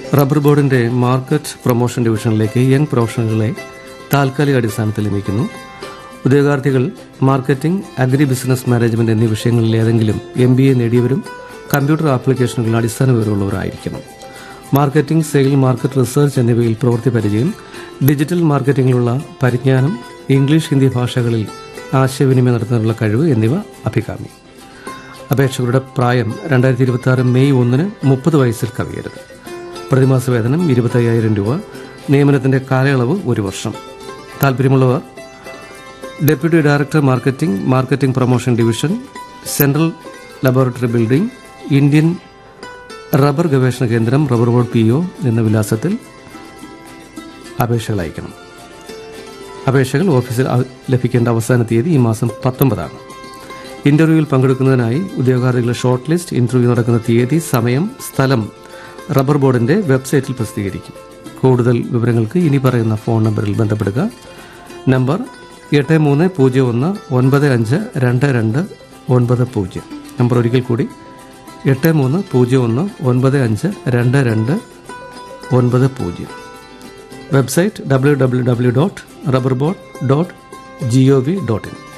rubber ബോർഡിന്റെ market promotion ഡിവിഷനിലേക്ക് young പ്രൊഫഷണലുകളെ താൽക്കാലിക അടിസ്ഥാനത്തിൽ നിയമിക്കുന്നു ഉദ്യോഗാർത്ഥികൾ മാർക്കറ്റിംഗ് അഗ്രി ബിസിനസ് മാനേജ്മെന്റ് എന്നീ വിഷയങ്ങളിൽ ഏതെങ്കിലും എം ബി എ നേടിയവരും കമ്പ്യൂട്ടർ ആപ്ലിക്കേഷനുകളിൽ അടിസ്ഥാന വിവരമുള്ളവരായിരിക്കണം മാർക്കറ്റിംഗ് സെയിൽ മാർക്കറ്റ് റിസർച്ച് എന്നിവയിൽ പ്രവൃത്തി പരിചയം ഡിജിറ്റൽ മാർക്കറ്റിംഗിലുള്ള പരിജ്ഞാനം ഇംഗ്ലീഷ് ഹിന്ദി ഭാഷകളിൽ ആശയവിനിമയം നടത്തുന്നതിനുള്ള കഴിവ് എന്നിവ അഭികാമ്യം അപേക്ഷകരുടെ പ്രായം രണ്ടായിരത്തി ഇരുപത്തി ആറ് മെയ് ഒന്നിന് മുപ്പത് വയസ്സിൽ കവിയരുത് പ്രതിമാസ വേതനം ഇരുപത്തയ്യായിരം രൂപ നിയമനത്തിന്റെ കാലയളവ് ഒരു വർഷം താല്പര്യമുള്ളവർ deputy director marketing marketing promotion division central laboratory building Indian rubber ഗവേഷണ കേന്ദ്രം റബ്ബർ ബോർഡ് പി ഒ എന്ന വിലാസത്തിൽ അപേക്ഷകൾ അയക്കണം അപേക്ഷകൾ ഓഫീസിൽ അവ- ലഭിക്കേണ്ട അവസാന തീയതി ഈ മാസം പത്തൊമ്പതാണ് ഇന്റർവ്യൂവിൽ പങ്കെടുക്കുന്നതിനായി ഉദ്യോഗാർത്ഥികളുടെ ഷോർട്ട് ലിസ്റ്റ് ഇന്റർവ്യൂ നടക്കുന്ന തീയതി സമയം സ്ഥലം റബ്ബർ ബോർഡിന്റെ വെബ്സൈറ്റിൽ പ്രസിദ്ധീകരിക്കും കൂടുതൽ വിവരങ്ങൾക്ക് ഇനി പറയുന്ന ഫോൺ നമ്പറിൽ ബന്ധപ്പെടുക നമ്പർ എട്ട് മൂന്ന് പൂജ്യം ഒന്ന് ഒൻപത് അഞ്ച് രണ്ട് രണ്ട് ഒൻപത് പൂജ്യം നമ്പർ ഒരിക്കൽ കൂടി എട്ട് മൂന്ന് പൂജ്യം ഒന്ന് ഒൻപത് അഞ്ച് രണ്ട് രണ്ട് ഒൻപത് പൂജ്യം website W W W dot rubber board dot G O V dot in